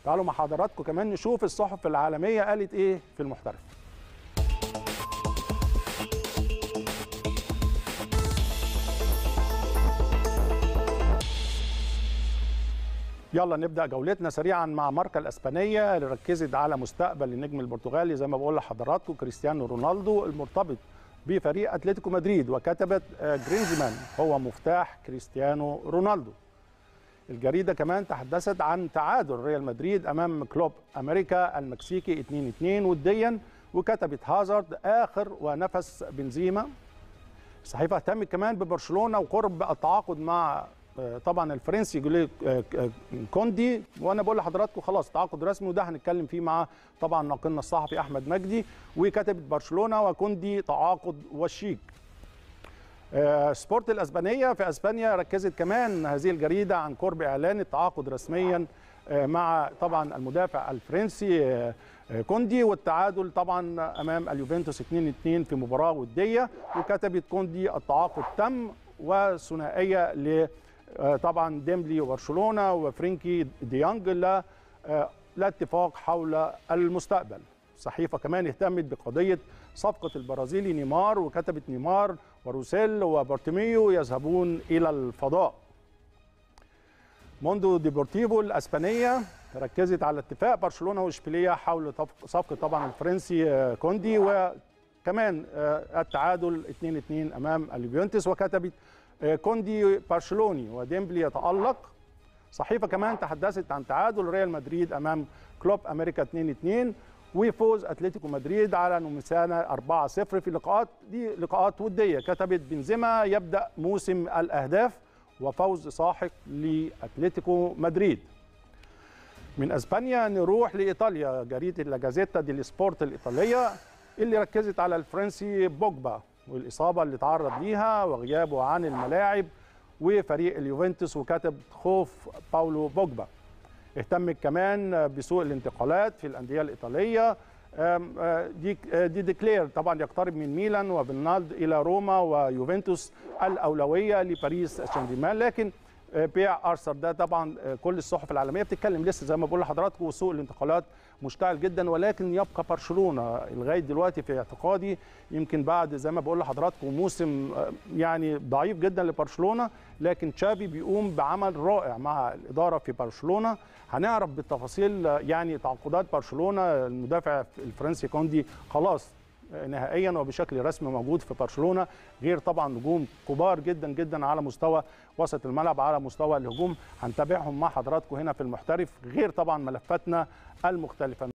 تعالوا مع حضراتكم كمان نشوف الصحف العالميه قالت ايه في المحترف يلا نبدا جولتنا سريعا مع ماركا الاسبانيه اللي ركزت على مستقبل النجم البرتغالي زي ما بقول لحضراتكم كريستيانو رونالدو المرتبط بفريق اتلتيكو مدريد وكتبت جرينزمان هو مفتاح كريستيانو رونالدو الجريده كمان تحدثت عن تعادل ريال مدريد امام كلوب امريكا المكسيكي 2-2 وديا وكتبت هازارد اخر ونفس بنزيما الصحيفه اهتمت كمان ببرشلونه وقرب التعاقد مع طبعا الفرنسي جولي كوندي وانا بقول لحضراتكم خلاص تعاقد رسمي وده هنتكلم فيه مع طبعا ناقلنا الصحفي احمد مجدي وكتبت برشلونه وكوندي تعاقد وشيك سبورت الاسبانيه في اسبانيا ركزت كمان هذه الجريده عن قرب اعلان التعاقد رسميا مع طبعا المدافع الفرنسي كوندي والتعادل طبعا امام اليوفنتوس 2-2 في مباراه وديه وكتبت كوندي التعاقد تم وثنائيه ل طبعا ديمبلي وبرشلونه وفرينكي ديانج لا لا اتفاق حول المستقبل الصحيفه كمان اهتمت بقضيه صفقه البرازيلي نيمار وكتبت نيمار وروسيل وبارتيميو يذهبون الى الفضاء موندو ديبورتيفو الاسبانيه ركزت على اتفاق برشلونه واشبيليه حول صفقه طبعا الفرنسي كوندي وكمان التعادل 2-2 امام اليوفنتوس وكتبت كوندي برشلوني وديمبلي يتألق صحيفة كمان تحدثت عن تعادل ريال مدريد أمام كلوب أمريكا 2-2 وفوز أتلتيكو مدريد على نوميسانا 4-0 في لقاءات دي لقاءات ودية كتبت بنزيما يبدأ موسم الأهداف وفوز ساحق لأتلتيكو مدريد من اسبانيا نروح لايطاليا جريده لا جازيتا دي سبورت الايطاليه اللي ركزت على الفرنسي بوجبا والاصابه اللي تعرض ليها وغيابه عن الملاعب وفريق اليوفنتوس وكتب خوف باولو بوجبا اهتم كمان بسوق الانتقالات في الانديه الايطاليه دي دي ديكلير طبعا يقترب من ميلان وبرنالد الى روما ويوفنتوس الاولويه لباريس سان جيرمان لكن بيع ارثر ده طبعا كل الصحف العالميه بتتكلم لسه زي ما بقول لحضراتكم سوق الانتقالات مشتعل جدا ولكن يبقى برشلونه لغايه دلوقتي في اعتقادي يمكن بعد زي ما بقول لحضراتكم موسم يعني ضعيف جدا لبرشلونه لكن تشافي بيقوم بعمل رائع مع الاداره في برشلونه هنعرف بالتفاصيل يعني تعاقدات برشلونه المدافع الفرنسي كوندي خلاص نهائيا وبشكل رسمي موجود في برشلونه غير طبعا نجوم كبار جدا جدا على مستوى وسط الملعب على مستوى الهجوم هنتابعهم مع حضراتكم هنا في المحترف غير طبعا ملفاتنا المختلفه